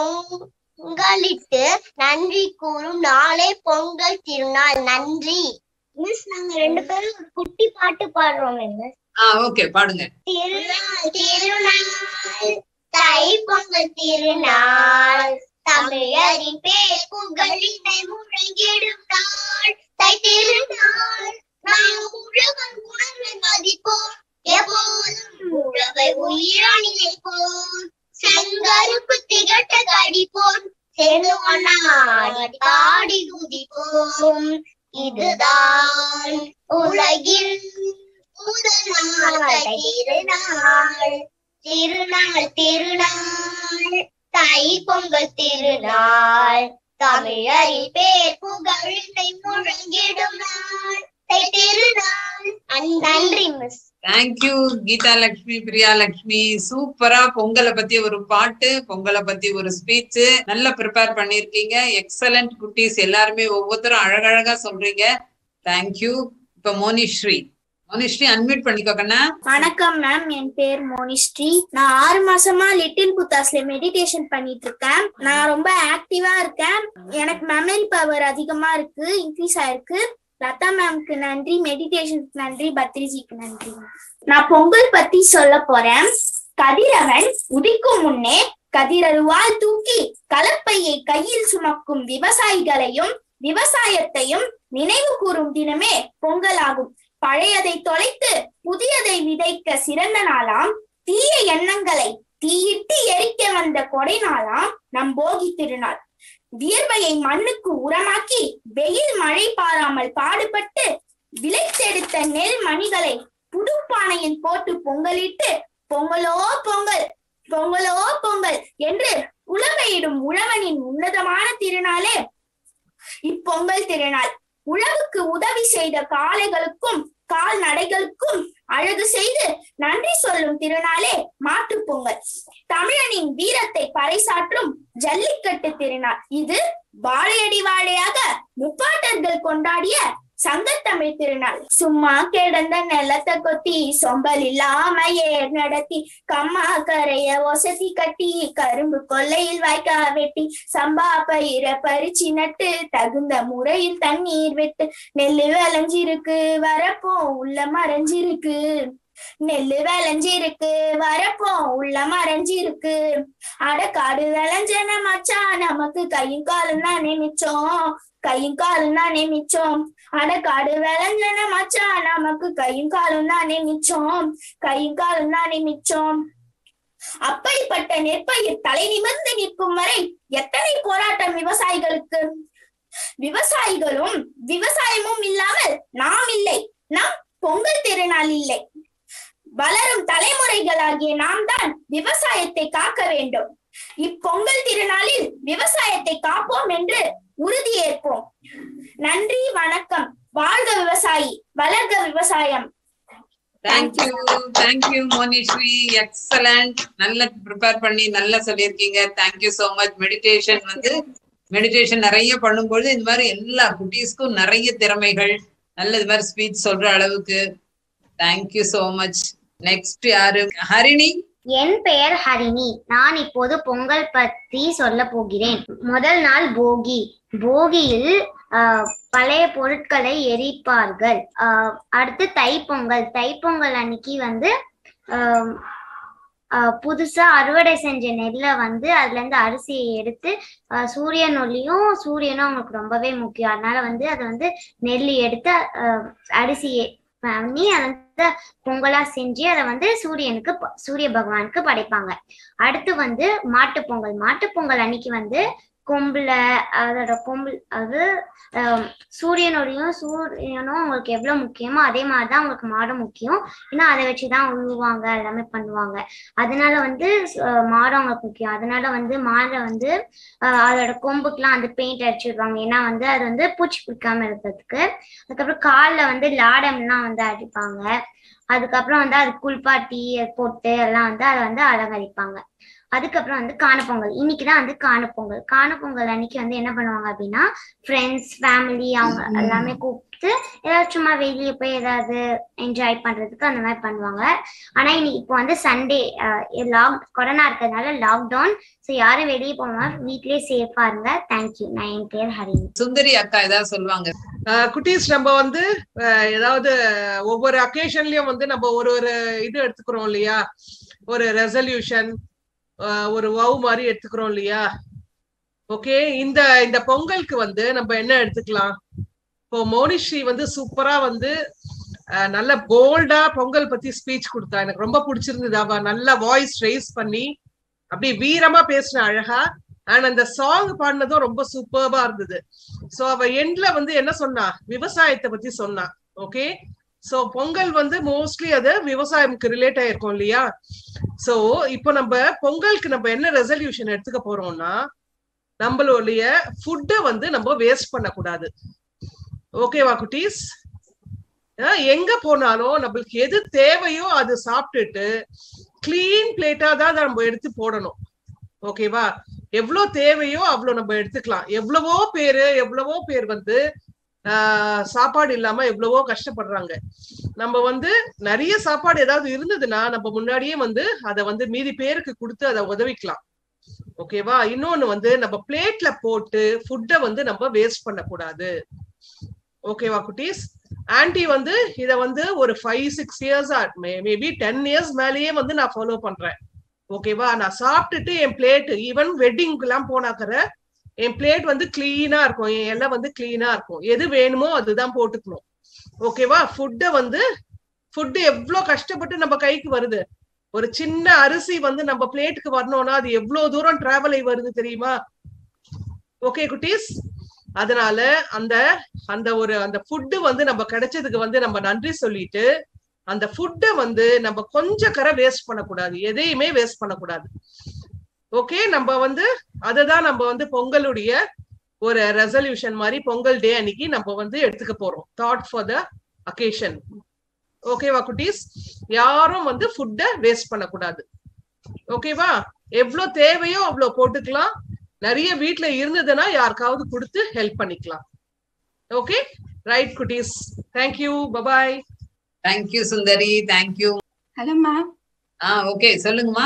பொங்கலிட்டு நன்றி கூறும் நாளே பொங்கல் திருநாள் நன்றி மிஸ் நாங்க ரெண்டு பேரும் ஒரு குட்டி பாட்டு பாடுறோம் மிஸ் ஆஹ் ஓகே பாடுங்க திருநாள் திருநாள் தை பொங்கல் திருநாள் தமிழரின் பேர் புகழினை முழங்கிடும் நாள் தை திருநாள் நாம் உழவன் உணர்வை மதிப்போம் எப்போதும் உழவை உயிராணி நினைப்போம் செங்கருப்பு திகட்ட கடிப்போம் சேர்ந்து ஒன்னாடி பாடி குதிப்போம் இதுதான் உலகின் முதல் நாள் திருநாள் திருநாள் திருநாள் தை பொங்கல் திருநாள் தமிழரின் பேர் புகழினை முழங்கிடும் நாள் தை திருநாள் நன்றி மிஸ் தேங்க்யூ கீதா லட்சுமி பிரியா லட்சுமி சூப்பரா பொங்கலை பத்தி ஒரு பாட்டு பொங்கலை பத்தி ஒரு ஸ்பீச் நல்லா ப்ரிப்பேர் பண்ணிருக்கீங்க எக்ஸலண்ட் குட்டீஸ் எல்லாருமே ஒவ்வொருத்தரும் அழகழகா சொல்றீங்க தேங்க்யூ இப்ப மோனிஸ்ரீ மோனிஸ்ரீ அன்மியூட் பண்ணிக்கோ கண்ணா வணக்கம் மேம் என் பேர் மோனிஸ்ரீ நான் ஆறு மாசமா லிட்டில் புத்தாஸ்ல மெடிடேஷன் பண்ணிட்டு இருக்கேன் நான் ரொம்ப ஆக்டிவா இருக்கேன் எனக்கு மெமரி பவர் அதிகமா இருக்கு இன்க்ரீஸ் ஆயிருக்கு லதா மேம்க்கு நன்றி மெடிடேஷனுக்கு நன்றி பத்ரிஜிக்கு நன்றி நான் பொங்கல் பத்தி சொல்ல போறேன் கதிரவன் உதிக்கும் முன்னே கதிரருவால் தூக்கி கலப்பையை கையில் சுமக்கும் விவசாயிகளையும் விவசாயத்தையும் நினைவு கூறும் தினமே பொங்கல் ஆகும் பழையதை தொலைத்து புதியதை விதைக்க சிறந்த நாளாம் தீய எண்ணங்களை தீயிட்டு எரிக்க வந்த கொடை நாளாம் நம் போகி திருநாள் வியர்வையை மண்ணுக்கு உரமாக்கி வெயில் மழை பாராமல் பாடுபட்டு விளைத்தெடுத்த நெல் மணிகளை புது பானையில் போட்டு பொங்கலிட்டு பொங்கலோ பொங்கல் பொங்கலோ பொங்கல் என்று உழவையிடும் உழவனின் உன்னதமான திருநாளே இப்பொங்கல் திருநாள் உழவுக்கு உதவி செய்த காளைகளுக்கும் கால்நடைகளுக்கும் அழகு செய்து நன்றி சொல்லும் திருநாளே மாட்டுப் பொங்கல் தமிழனின் வீரத்தை பறைசாற்றும் ஜல்லிக்கட்டு திருநாள் இது வாழையடி வாழையாக முப்பாட்டர்கள் கொண்டாடிய சங்கத்தமிழ் திருநாள் சும்மா கிடந்த நிலத்தை கொத்தி சொம்பல் இல்லாம ஏர் நடத்தி கம்மா கரைய ஒசத்தி கட்டி கரும்பு கொல்லையில் வாய்க்கா வெட்டி சம்பா பயிர பறிச்சு நட்டு தகுந்த முறையில் தண்ணீர் விட்டு நெல்லு விளைஞ்சிருக்கு வரப்போ உள்ள மறைஞ்சிருக்கு நெல்லு விளைஞ்சிருக்கு வரப்போ உள்ள மறைஞ்சிருக்கு அடக்காடு விளைஞ்சன மச்சான் நமக்கு கையும் காலும் தானே மிச்சம் கையும் காலும் தானே மிச்சம் அடக்காடு விளைஞ்சன மச்சான் நமக்கு கையும் காலும் தானே மிச்சம் கையும் காலும் தானே மிச்சம் அப்படிப்பட்ட நெற்பயிர் தலை நிமிர்ந்து நிற்கும் வரை எத்தனை போராட்டம் விவசாயிகளுக்கு விவசாயிகளும் விவசாயமும் இல்லாமல் நாம் இல்லை நம் பொங்கல் திருநாள் இல்லை வளரும் தலைமுறைகளாகிய நாம் தான் விவசாயத்தை காக்க வேண்டும் இப்பொங்கல் திருநாளில் விவசாயத்தை காப்போம் என்று உறுதியேற்போம் நன்றி வணக்கம் வாழ்க விவசாயி வளர்க விவசாயம் தேங்க்யூ தேங்க்யூ மோனிஸ்ரீ எக்ஸலண்ட் நல்ல ப்ரிப்பேர் பண்ணி நல்லா சொல்லியிருக்கீங்க தேங்க்யூ சோ மச் மெடிடேஷன் வந்து மெடிடேஷன் நிறைய பண்ணும்போது இந்த மாதிரி எல்லா குட்டீஸ்க்கும் நிறைய திறமைகள் நல்ல இது மாதிரி ஸ்பீச் சொல்ற அளவுக்கு தேங்க்யூ சோ மச் நெக்ஸ்ட் யாரு ஹரிணி என் பெயர் ஹரிணி நான் இப்போது பொங்கல் பத்தி சொல்ல போகிறேன் முதல் நாள் போகி போகியில் ஆஹ், பழைய பொருட்களை எரிப்பார்கள் ஆஹ், அடுத்து தைப்பொங்கல் தைப்பொங்கல் அன்னைக்கு வந்து ஆஹ், ஆஹ், புதுசா அறுவடை செஞ்ச நெல்லை வந்து அதுல இருந்து அரிசியை எடுத்து ஆஹ், சூரியன் ஒளியும் சூரியனும் அவங்களுக்கு ரொம்பவே முக்கியம் அதனால வந்து அதை வந்து நெல் எடுத்து ஆஹ், அரிசியை பண்ணி அதை வந்து பொங்கலா செஞ்சு அதை வந்து சூரியனுக்கு ப- சூரிய பகவானுக்கு படைப்பாங்க அடுத்து வந்து மாட்டுப் பொங்கல் மாட்டுப் பொங்கல் அன்னைக்கு வந்து கொம்புல அதோட கொம்பு அது ஆஹ், சூரியனோடையும் சூரியனும் அவங்களுக்கு எவ்வளவு முக்கியமோ அதே மாதிரிதான் அவங்களுக்கு மாடும் முக்கியம் ஏன்னா அதை வச்சுதான் உழுவாங்க எல்லாமே பண்ணுவாங்க அதனால வந்து ஆஹ், மாடு அவங்களுக்கு முக்கியம் அதனால வந்து மாடை வந்து ஆஹ், அதோட கொம்புக்கெல்லாம் வந்து பெயிண்ட் அடிச்சு விடுவாங்க ஏன்னா வந்து அது வந்து பூச்சி பிடிக்காம இருக்கிறதுக்கு அதுக்கப்புறம் கால்ல வந்து லாடம்லாம் வந்து அடிப்பாங்க அதுக்கப்புறம் வந்து அது குளிப்பாட்டி அது போட்டு எல்லாம் வந்து அதை வந்து அலங்கரிப்பாங்க அதுக்கப்புறம் வந்து காணுப்பொங்கல் இன்னைக்குதான் வந்து காணுப்பொங்கல் காணுப்பொங்கல் அன்னைக்கு வந்து என்ன பண்ணுவாங்க அப்படின்னா ஃப்ரெண்ட்ஸ் ஃபேமிலி அவங்க எல்லாமே கூப்பிட்டு ஏதாவது சும்மா வெளியே போய் ஏதாவது என்ஜாய் பண்றதுக்கு அந்த மாதிரி பண்ணுவாங்க ஆனா இன்னைக்கு இப்போ வந்து சண்டே லாக் கொரோனா இருக்கிறதுனால லாக்டவுன் ஸோ யாரும் வெளியே போகாம வீட்லயே சேஃபா இருங்க தேங்க்யூ நான் என் பேர் ஹரிணி சுந்தரி அக்கா ஏதாவது சொல்லுவாங்க ஆஹ் குட்டீஸ் நம்ம வந்து ஆஹ் ஏதாவது ஒவ்வொரு அக்கேஷன்லயும் வந்து நம்ம ஒரு ஒரு இது எடுத்துக்கிறோம் இல்லையா ஒரு ரெசல்யூஷன் ஒரு வவ் மாதிரி எடுத்துக்கிறோம் இல்லையா ஓகே இந்த இந்த பொங்கலுக்கு வந்து நம்ம என்ன எடுத்துக்கலாம் இப்போ மோனிஸ்ரீ வந்து சூப்பரா வந்து அஹ், நல்ல போல்டா பொங்கல் பத்தி ஸ்பீச் கொடுத்தா எனக்கு ரொம்ப பிடிச்சிருந்தது அவ நல்ல வாய்ஸ் ரைஸ் பண்ணி அப்படியே வீரமா பேசின அழகா அண்ட் அந்த சாங் பாடினதும் ரொம்ப சூப்பர்பா இருந்தது சோ அவ எண்ட்ல வந்து என்ன சொன்னா விவசாயத்தை பத்தி சொன்னா ஓகே சோ பொங்கல் வந்து மோஸ்ட்லி அது விவசாயம்க்கு ரிலேட் ஆயிருக்கும் இல்லையா சோ இப்போ நம்ம பொங்கலுக்கு நம்ம என்ன ரெசல்யூஷன் எடுத்துக்க போறோம்னா நம்மளுடைய ஃபுட்டை வந்து நம்ம வேஸ்ட் பண்ணக்கூடாது ஓகேவா குட்டீஸ் அஹ் எங்க போனாலும் நம்மளுக்கு எது தேவையோ அது சாப்பிட்டுட்டு கிளீன் பிளேட்டா தான் அதை நம்ம எடுத்து போடணும் ஓகேவா எவ்வளவு தேவையோ அவ்வளவு நம்ம எடுத்துக்கலாம் எவ்வளவோ பேரு எவ்வளவோ பேர் வந்து ஆஹ் சாப்பாடு இல்லாம எவ்வளவோ கஷ்டப்படுறாங்க நம்ம வந்து நிறைய சாப்பாடு ஏதாவது இருந்ததுன்னா நம்ம முன்னாடியே வந்து அதை வந்து மீதி பேருக்கு கொடுத்து அதை உதவிக்கலாம் ஓகேவா இன்னொன்னு வந்து நம்ம பிளேட்ல போட்டு ஃபுட்டை வந்து நம்ம வேஸ்ட் பண்ணக்கூடாது ஓகேவா குட்டீஸ் ஆன்டி வந்து இத வந்து ஒரு five six years maybe ten years மேலேயே வந்து நான் ஃபாலோ பண்றேன் ஓகேவா நான் சாப்பிட்டுட்டு என் பிளேட் ஈவன் வெட்டிங்க்கு எல்லாம் போனாக்கிற என் பிளேட் வந்து கிளீனா இருக்கும் என் எல்லாம் வந்து கிளீனா இருக்கும் எது வேணுமோ அதுதான் போட்டுக்கணும் ஓகேவா ஃபுட்டை வந்து ஃபுட்டு எவ்வளவு கஷ்டப்பட்டு நம்ம கைக்கு வருது ஒரு சின்ன அரிசி வந்து நம்ம பிளேட்டுக்கு வரணும்னா அது எவ்வளவு தூரம் டிராவல் ஆகி வருது தெரியுமா ஓகே குட்டீஸ் அதனால அந்த அந்த ஒரு அந்த ஃபுட்டு வந்து நம்ம கிடைச்சதுக்கு வந்து நம்ம நன்றி சொல்லிட்டு அந்த ஃபுட்டை வந்து நம்ம கொஞ்சம் கரை வேஸ்ட் பண்ணக்கூடாது எதையுமே வேஸ்ட் பண்ணக்கூடாது ஓகே நம்ம வந்து அததான் நம்ம வந்து பொங்கலுடைய ஒரு ரெசல்யூஷன் மாதிரி பொங்கல் டே அன்னைக்கு நம்ம வந்து எடுத்துக்க போறோம் தாட் ஃபார் த அகேஷன் ஓகேவா குட்டீஸ் யாரும் வந்து ஃபுட்டை வேஸ்ட் பண்ணக்கூடாது ஓகேவா எவ்வளவு தேவையோ அவ்வளவு போட்டுக்கலாம் நிறைய வீட்ல இருந்ததுன்னா யாருக்காவது கொடுத்து ஹெல்ப் பண்ணிக்கலாம் ஓகே ரைட் குட்டீஸ் தேங்க்யூ பபாய் thank you Sundari thank you hello ma'am ஆ ஓகே சொல்லுங்கம்மா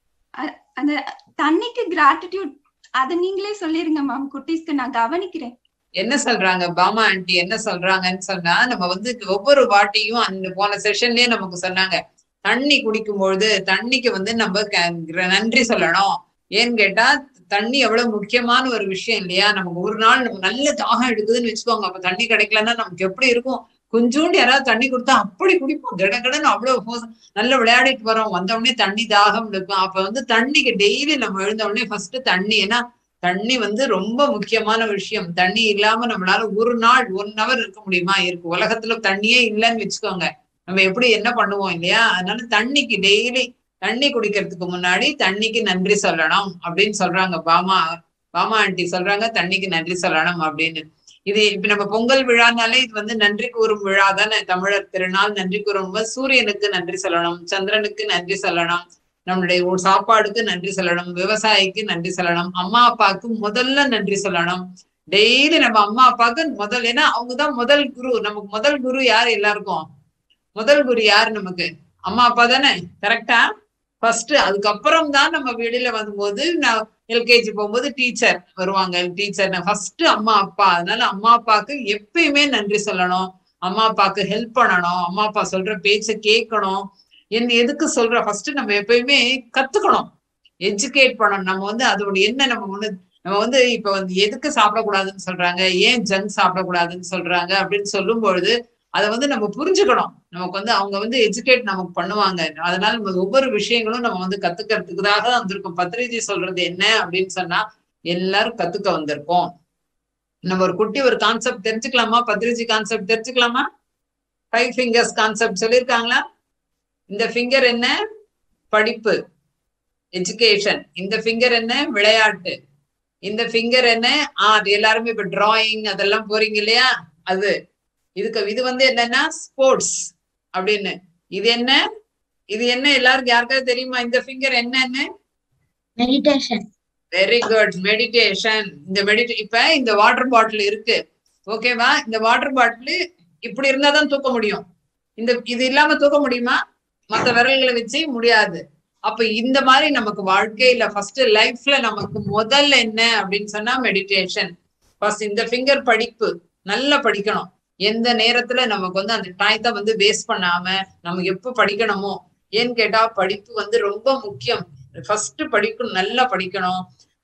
அந்த தண்ணிக்கு கிராட்டிடியூட் அத நீங்களே சொல்லிருங்க மேம் குட்டீஸ்க்கு நான் கவனிக்கிறேன் என்ன சொல்றாங்க பாமா ஆண்டி என்ன சொல்றாங்கன்னு சொன்னா நம்ம வந்து ஒவ்வொரு வாட்டியும் அந்த போன செஷன்லயே நமக்கு சொன்னாங்க தண்ணி குடிக்கும் பொழுது தண்ணிக்கு வந்து நம்ம க- நன்றி சொல்லணும் ஏன்னு கேட்டா தண்ணி எவ்வளவு முக்கியமான ஒரு விஷயம் இல்லையா நமக்கு ஒரு நாள் நமக்கு நல்ல தாகம் எடுக்குதுன்னு வச்சுக்கோங்க அப்ப தண்ணி கிடைக்கலன்னா நமக்கு எப்படி இருக்கும் கொஞ்சோண்டு யாராவது தண்ணி கொடுத்தா அப்படி குடிப்போம் கடகடன்னு அவ்வளவு force- நல்ல விளையாடிட்டு வரோம் வந்த உடனே தண்ணி தாகம் இருக்கும் அப்ப வந்து தண்ணிக்கு டெய்லி நம்ம எழுந்த உடனே ஃபர்ஸ்ட் தண்ணி ஏன்னா தண்ணி வந்து ரொம்ப முக்கியமான விஷயம் தண்ணி இல்லாம நம்மளால ஒரு நாள் ஒன் ஹவர் இருக்க முடியுமா இருக்கு உலகத்துல தண்ணியே இல்லைன்னு வச்சுக்கோங்க நம்ம எப்படி என்ன பண்ணுவோம் இல்லையா அதனால தண்ணிக்கு டெய்லி தண்ணி குடிக்கிறதுக்கு முன்னாடி தண்ணிக்கு நன்றி சொல்லணும் அப்படின்னு சொல்றாங்க பாமா பாமா ஆண்டி சொல்றாங்க தண்ணிக்கு நன்றி சொல்லணும் அப்படின்னு இது இப்ப நம்ம பொங்கல் விழானாலே இது வந்து நன்றி கூறும் விழா தானே தமிழர் திருநாள் நன்றி கூறும் போது சூரியனுக்கு நன்றி சொல்லணும் சந்திரனுக்கு நன்றி சொல்லணும் நம்மளுடைய ஒரு சாப்பாடுக்கு நன்றி சொல்லணும் விவசாயிக்கு நன்றி சொல்லணும் அம்மா அப்பாவுக்கு முதல்ல நன்றி சொல்லணும் டெய்லி நம்ம அம்மா அப்பாவுக்கு முதல் ஏன்னா அவங்கதான் முதல் குரு நமக்கு முதல் குரு யார் எல்லாருக்கும் முதல் குரு யார் நமக்கு அம்மா அப்பா தானே கரெக்டா ஃபர்ஸ்ட் அதுக்கப்புறம் தான் நம்ம வெளியில வரும்போது நான் எல்கேஜி போகும்போது டீச்சர் வருவாங்க டீச்சர் ஃபர்ஸ்ட் அம்மா அப்பா அதனால அம்மா அப்பாவுக்கு எப்பயுமே நன்றி சொல்லணும் அம்மா அப்பாவுக்கு ஹெல்ப் பண்ணணும் அம்மா அப்பா சொல்ற பேச்ச கேட்கணும் என்ன எதுக்கு சொல்ற ஃபர்ஸ்ட் நம்ம எப்பயுமே கத்துக்கணும் எஜுகேட் பண்ணணும் நம்ம வந்து அதோட என்ன நம்ம வந்து நம்ம வந்து இப்ப வந்து எதுக்கு சாப்பிடக்கூடாதுன்னு சொல்றாங்க ஏன் ஜங்க் சாப்பிடக்கூடாதுன்னு சொல்றாங்க அப்படின்னு சொல்லும் பொழுது அதை வந்து நம்ம புரிஞ்சுக்கணும் நமக்கு வந்து அவங்க வந்து எஜுகேட் நமக்கு பண்ணுவாங்க அதனால நம்ம ஒவ்வொரு விஷயங்களும் நம்ம வந்து கத்துக்கிறதுக்காக தான் வந்திருக்கோம் பத்ரிஜி சொல்றது என்ன அப்படின்னு சொன்னா எல்லாரும் கத்துக்க வந்திருக்கோம் நம்ம ஒரு குட்டி ஒரு கான்செப்ட் தெரிஞ்சுக்கலாமா பத்ரிஜி கான்செப்ட் தெரிஞ்சுக்கலாமா ஃபைவ் ஃபிங்கர்ஸ் கான்செப்ட் சொல்லியிருக்காங்களா இந்த ஃபிங்கர் என்ன படிப்பு எஜுகேஷன் இந்த ஃபிங்கர் என்ன விளையாட்டு இந்த ஃபிங்கர் என்ன ஆர்ட் எல்லாருமே இப்ப டிராயிங் அதெல்லாம் போறீங்க இல்லையா அது இதுக்கு இது வந்து என்னன்னா ஸ்போர்ட்ஸ் அப்படின்னு இது என்ன இது என்ன எல்லாருக்கும் யாருக்காவது தெரியுமா இந்த ஃபிங்கர் என்னன்னு மெடிடேஷன் வெரி குட் மெடிடேஷன் இந்த மெடிடே இப்ப இந்த வாட்டர் பாட்டில் இருக்கு ஓகேவா இந்த வாட்டர் பாட்டில் இப்படி இருந்தா தான் தூக்க முடியும் இந்த இது இல்லாம தூக்க முடியுமா மத்த விரல்களை வச்சு முடியாது அப்ப இந்த மாதிரி நமக்கு வாழ்க்கையில ஃபர்ஸ்ட் லைஃப்ல நமக்கு முதல்ல என்ன அப்படின்னு சொன்னா மெடிடேஷன் ஃபர்ஸ்ட் இந்த ஃபிங்கர் படிப்பு நல்லா படிக்கணும் எந்த நேரத்துல நமக்கு வந்து அந்த டயத்தை வந்து வேஸ்ட் பண்ணாம நம்ம எப்ப படிக்கணுமோ ஏன்னு கேட்டா படிப்பு வந்து ரொம்ப முக்கியம் ஃபர்ஸ்ட் படிக்கணும் நல்லா படிக்கணும்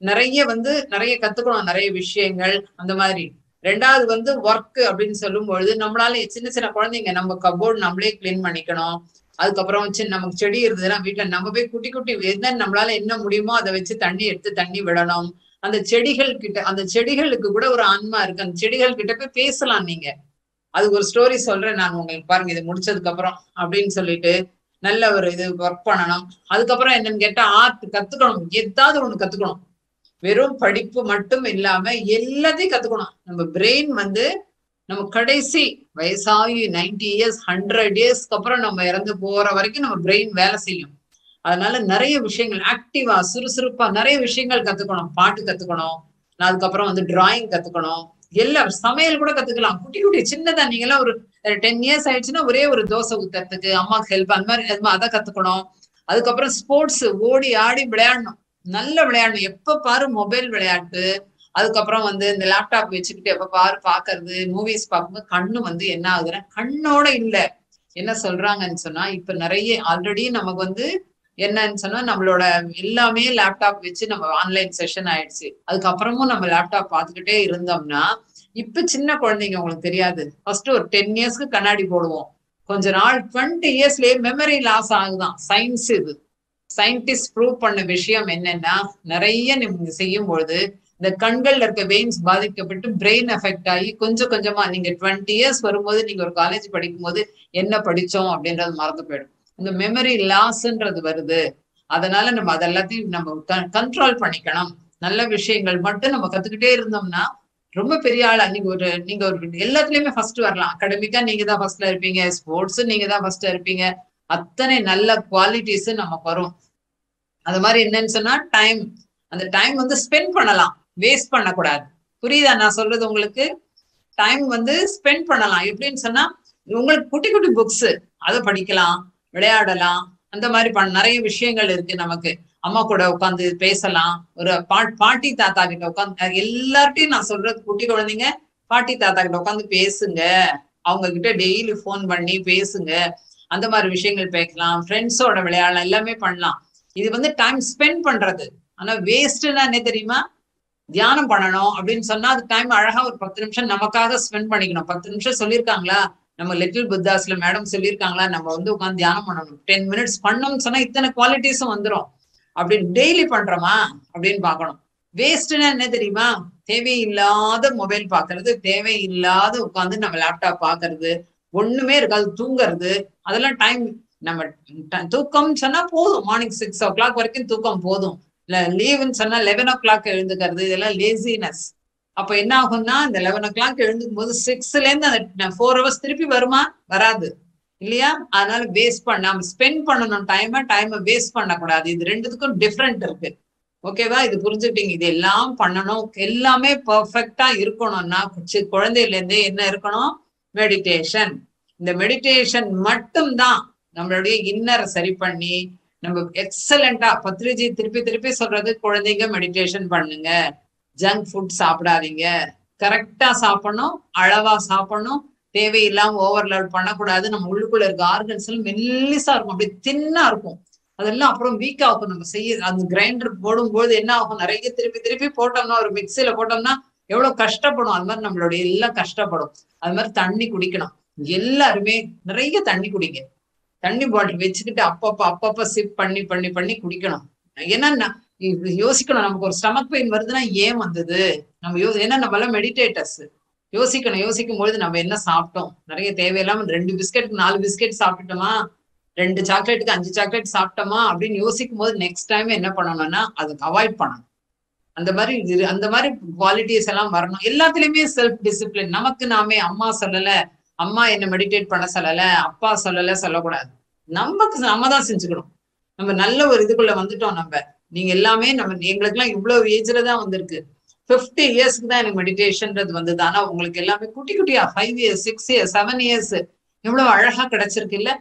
நிறைய வந்து நிறைய கத்துக்கணும் நிறைய விஷயங்கள் அந்த மாதிரி ரெண்டாவது வந்து ஒர்க் அப்படின்னு சொல்லும் பொழுது நம்மளால சின்ன சின்ன குழந்தைங்க நம்ம கபோர்டு நம்மளே கிளீன் பண்ணிக்கணும் அதுக்கப்புறம் சின்ன நமக்கு செடி இருந்ததுன்னா வீட்டுல நம்ம போய் குட்டி குட்டி என்ன நம்மளால என்ன முடியுமோ அதை வச்சு தண்ணி எடுத்து தண்ணி விடணும் அந்த செடிகள் கிட்ட அந்த செடிகளுக்கு கூட ஒரு ஆன்மா இருக்கு அந்த செடிகள் கிட்ட போய் பேசலாம் நீங்க அது ஒரு ஸ்டோரி சொல்றேன் நான் உங்களுக்கு பாருங்க இது முடிச்சதுக்கு அப்புறம் அப்படின்னு சொல்லிட்டு நல்ல ஒரு இது ஒர்க் பண்ணணும் அதுக்கப்புறம் என்னன்னு கேட்டா ஆர்ட் கத்துக்கணும் ஏதாவது ஒண்ணு கத்துக்கணும் வெறும் படிப்பு மட்டும் இல்லாம எல்லாத்தையும் கத்துக்கணும் நம்ம பிரெயின் வந்து நம்ம கடைசி வயசாகி நைன்டி இயர்ஸ் ஹண்ட்ரட் இயர்ஸ்க்கு அப்புறம் நம்ம இறந்து போற வரைக்கும் நம்ம பிரெயின் வேலை செய்யும் அதனால நிறைய விஷயங்கள் ஆக்டிவா சுறுசுறுப்பா நிறைய விஷயங்கள் கத்துக்கணும் பாட்டு கத்துக்கணும் அதுக்கப்புறம் வந்து டிராயிங் கத்துக்கணும் எல்லாம் சமையல் கூட கத்துக்கலாம் குட்டி குட்டி சின்னதா நீங்க எல்லாம் ஒரு டென் இயர்ஸ் ஆயிடுச்சுன்னா ஒரே ஒரு தோசை ஊத்துறதுக்கு அம்மாக்கு ஹெல்ப் அந்த மாதிரி அது மாதிரி அதை கத்துக்கணும் அதுக்கப்புறம் ஸ்போர்ட்ஸ் ஓடி ஆடி விளையாடணும் நல்ல விளையாடணும் எப்ப பாரு மொபைல் விளையாட்டு அதுக்கப்புறம் வந்து இந்த லேப்டாப் வச்சுக்கிட்டு எப்ப பாரு பாக்குறது மூவிஸ் பார்க்கும்போது கண்ணு வந்து என்ன ஆகுதுன்னா கண்ணோட இல்ல என்ன சொல்றாங்கன்னு சொன்னா இப்ப நிறைய ஆல்ரெடி நமக்கு வந்து என்னன்னு சொன்னா நம்மளோட எல்லாமே லேப்டாப் வச்சு நம்ம ஆன்லைன் செஷன் ஆயிடுச்சு அதுக்கப்புறமும் நம்ம லேப்டாப் பார்த்துக்கிட்டே இருந்தோம்னா இப்ப சின்ன குழந்தைங்க உங்களுக்கு தெரியாது ஃபர்ஸ்ட் ஒரு டென் இயர்ஸ்க்கு கண்ணாடி போடுவோம் கொஞ்ச நாள் டுவெண்ட்டி இயர்ஸ்லயே மெமரி லாஸ் ஆகுதான் சயின்ஸ் இது சயின்டிஸ்ட் ப்ரூவ் பண்ண விஷயம் என்னன்னா நிறைய நீங்க செய்யும் பொழுது இந்த கண்கள்ல இருக்க வெயின்ஸ் பாதிக்கப்பட்டு பிரெயின் எஃபெக்ட் ஆகி கொஞ்சம் கொஞ்சமா நீங்க டுவெண்ட்டி இயர்ஸ் வரும்போது நீங்க ஒரு காலேஜ் படிக்கும் போது என்ன படிச்சோம் அப்படின்றது மறந்து போயிடும் இந்த மெமரி லாஸ்ன்றது வருது அதனால நம்ம அதெல்லாத்தையும் நம்ம கண்ட்ரோல் பண்ணிக்கணும் நல்ல விஷயங்கள் மட்டும் நம்ம கத்துக்கிட்டே இருந்தோம்னா ரொம்ப பெரிய ஆளா நீங்க ஒரு நீங்க ஒரு எல்லாத்துலயுமே ஃபர்ஸ்ட் வரலாம் அகாடமிக்கா நீங்க தான் ஃபர்ஸ்ட்ல இருப்பீங்க ஸ்போர்ட்ஸ் நீங்க தான் ஃபர்ஸ்ட் இருப்பீங்க அத்தனை நல்ல குவாலிட்டிஸ் நமக்கு வரும் அது மாதிரி என்னன்னு சொன்னா டைம் அந்த டைம் வந்து ஸ்பெண்ட் பண்ணலாம் வேஸ்ட் பண்ணக்கூடாது புரியுதா நான் சொல்றது உங்களுக்கு டைம் வந்து ஸ்பெண்ட் பண்ணலாம் எப்படின்னு சொன்னா உங்களுக்கு குட்டி குட்டி புக்ஸ் அதை படிக்கலாம் விளையாடலாம் அந்த மாதிரி பண்ண நிறைய விஷயங்கள் இருக்கு நமக்கு அம்மா கூட உட்காந்து பேசலாம் ஒரு பா பாட்டி தாத்தா கிட்ட உட்காந்து எல்லார்ட்டையும் நான் சொல்றது குட்டி குழந்தைங்க பாட்டி தாத்தா கிட்ட உட்காந்து பேசுங்க அவங்க கிட்ட டெய்லி ஃபோன் பண்ணி பேசுங்க அந்த மாதிரி விஷயங்கள் பேசலாம் ஃப்ரெண்ட்ஸோட விளையாடலாம் எல்லாமே பண்ணலாம் இது வந்து டைம் ஸ்பெண்ட் பண்றது ஆனா வேஸ்ட்னா என்ன தெரியுமா தியானம் பண்ணணும் அப்படின்னு சொன்னா அது டைம் அழகா ஒரு பத்து நிமிஷம் நமக்காக ஸ்பெண்ட் பண்ணிக்கணும் பத்து நிமிஷம் சொல்லியிருக்காங்களா நம்ம லிட்டில் புத்தாஸ்ல மேடம் சொல்லியிருக்காங்களா நம்ம வந்து உட்காந்து தியானம் பண்ணணும் டென் மினிட்ஸ் பண்ணோம்னு சொன்னா இத்தனை குவாலிட்டிஸும் வந்துடும் அப்படின்னு டெய்லி பண்றோமா அப்படின்னு பார்க்கணும் வேஸ்ட்னா என்ன தெரியுமா தேவையில்லாத மொபைல் பாக்குறது தேவையில்லாத உட்காந்து நம்ம லேப்டாப் பாக்குறது ஒண்ணுமே இருக்காது தூங்குறது அதெல்லாம் டைம் நம்ம தூக்கம் சொன்னா போதும் மார்னிங் சிக்ஸ் ஓ கிளாக் வரைக்கும் தூக்கம் போதும் இல்ல லீவுன்னு சொன்னா லெவன் ஓ கிளாக் எழுந்துக்கிறது இதெல்லாம் லேசினஸ் அப்ப என்ன ஆகும்னா இந்த லெவன் ஓ கிளாக் எழுந்துக்கும் போது சிக்ஸ்ல இருந்து அந்த ஃபோர் ஹவர்ஸ் திருப்பி வருமா வராது இல்லையா அதனால வேஸ்ட் பண்ணாம ஸ்பெண்ட் பண்ணணும் டைமை டைமை வேஸ்ட் பண்ணக்கூடாது இது ரெண்டுத்துக்கும் டிஃப்ரெண்ட் இருக்கு ஓகேவா இது புரிஞ்சுக்கிட்டீங்க இது எல்லாம் பண்ணணும் எல்லாமே பர்ஃபெக்டா இருக்கணும்னா குழந்தையில இருந்தே என்ன இருக்கணும் மெடிடேஷன் இந்த மெடிடேஷன் மட்டும்தான் நம்மளுடைய இன்னரை சரி பண்ணி நம்ம எக்ஸலண்டா பத்ரிஜி திருப்பி திருப்பி சொல்றது குழந்தைங்க மெடிடேஷன் பண்ணுங்க ஜங்க் ஃபுட் சாப்பிடாதீங்க கரெக்டா சாப்பிடணும் அளவா சாப்பிடணும் தேவையில்லாம ஓவர்லோட் பண்ணக்கூடாது நம்ம உள்ளுக்குள்ள இருக்க ஆர்கன்ஸ் எல்லாம் மெல்லிசா இருக்கும் அப்படி தின்னா இருக்கும் அதெல்லாம் அப்புறம் வீக் ஆகும் நம்ம செய்ய அந்த கிரைண்டர் போடும்போது என்ன ஆகும் நிறைய திருப்பி திருப்பி போட்டோம்னா ஒரு மிக்சியில போட்டோம்னா எவ்வளவு கஷ்டப்படும் அது மாதிரி நம்மளுடைய எல்லாம் கஷ்டப்படும் அது மாதிரி தண்ணி குடிக்கணும் எல்லாருமே நிறைய தண்ணி குடிங்க தண்ணி பாட்டில் வச்சுக்கிட்டு அப்பப்ப அப்பப்ப சிப் பண்ணி பண்ணி பண்ணி குடிக்கணும் ஏன்னா யோசிக்கணும் நமக்கு ஒரு ஸ்டமக் பெயின் வருதுன்னா ஏன் வந்தது நம்ம யோ ஏன்னா நம்ம எல்லாம் மெடிடேட்டர்ஸ் யோசிக்கணும் யோசிக்கும் பொழுது நம்ம என்ன சாப்பிட்டோம் நிறைய தேவையில்லாம ரெண்டு பிஸ்கெட் நாலு பிஸ்கெட் சாப்பிட்டுட்டோமா ரெண்டு சாக்லேட்டுக்கு அஞ்சு சாக்லேட் சாப்பிட்டோமா அப்படின்னு யோசிக்கும் போது நெக்ஸ்ட் டைம் என்ன பண்ணணும்னா அதுக்கு அவாய்ட் பண்ணணும் அந்த மாதிரி இது அந்த மாதிரி குவாலிட்டிஸ் எல்லாம் வரணும் எல்லாத்துலயுமே செல்ஃப் டிசிப்ளின் நமக்கு நாமே அம்மா சொல்லல அம்மா என்ன மெடிடேட் பண்ண சொல்லல அப்பா சொல்லல சொல்லக்கூடாது நமக்கு நம்ம தான் செஞ்சுக்கணும் நம்ம நல்ல ஒரு இதுக்குள்ள வந்துட்டோம் நம்ம நீங்க எல்லாமே நம்ம எங்களுக்கு எல்லாம் இவ்வளவு ஏஜ்ல தான் வந்திருக்கு பிப்டி இயர்ஸ்க்கு தான் எனக்கு மெடிடேஷன்ன்றது வந்தது ஆனா உங்களுக்கு எல்லாமே குட்டி குட்டியா five years six years seven years எவ்வளவு அழகா கிடைச்சிருக்கு இல்ல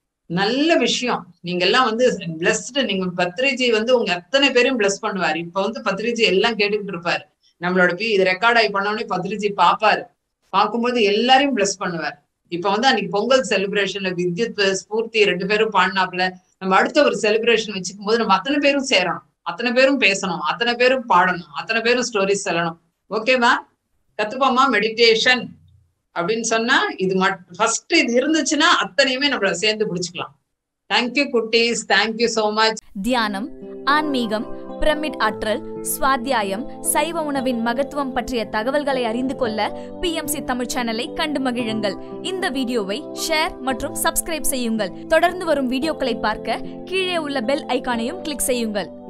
நல்ல விஷயம் நீங்க எல்லாம் வந்து பிளஸ்டு நீங்க பத்ரிஜி வந்து உங்க அத்தனை பேரும் பிளஸ் பண்ணுவாரு இப்ப வந்து பத்ரிஜி எல்லாம் கேட்டுக்கிட்டு இருப்பாரு நம்மளோட பி இது ரெக்கார்ட் ஆகி பண்ணோடனே பத்ரிஜி பாப்பாரு பார்க்கும்போது எல்லாரையும் பிளஸ் பண்ணுவார் இப்ப வந்து அன்னைக்கு பொங்கல் செலிப்ரேஷன்ல வித்யுத் ஸ்பூர்த்தி ரெண்டு பேரும் பாடினாப்ல நம்ம அடுத்த ஒரு செலிப்ரேஷன் வச்சுக்கும் போது நம்ம அத்தனை பேரும் சேரணும் அத்தனை பேரும் பேசணும் அத்தனை பேரும் பாடணும் அத்தனை பேரும் ஸ்டோரிஸ் சொல்லணும் ஓகேவா கத்துப்போமா மெடிடேஷன் அப்படின்னு சொன்னா இது மட் ஃபர்ஸ்ட் இது இருந்துச்சுன்னா அத்தனையுமே நம்மள சேர்ந்து பிடிச்சுக்கலாம் தேங்க்யூ குட்டீஸ் தேங்க்யூ சோ மச் தியானம் ஆன்மீகம் பிரமிட் ஆற்றல் சுவாத்தியாயம் சைவ உணவின் மகத்துவம் பற்றிய தகவல்களை அறிந்து கொள்ள பிஎம்சி தமிழ் சேனலை கண்டு மகிழுங்கள் இந்த வீடியோவை ஷேர் மற்றும் சப்ஸ்கிரைப் செய்யுங்கள் தொடர்ந்து வரும் வீடியோக்களை பார்க்க கீழே உள்ள பெல் ஐகானையும் கிளிக் செய்யுங்கள்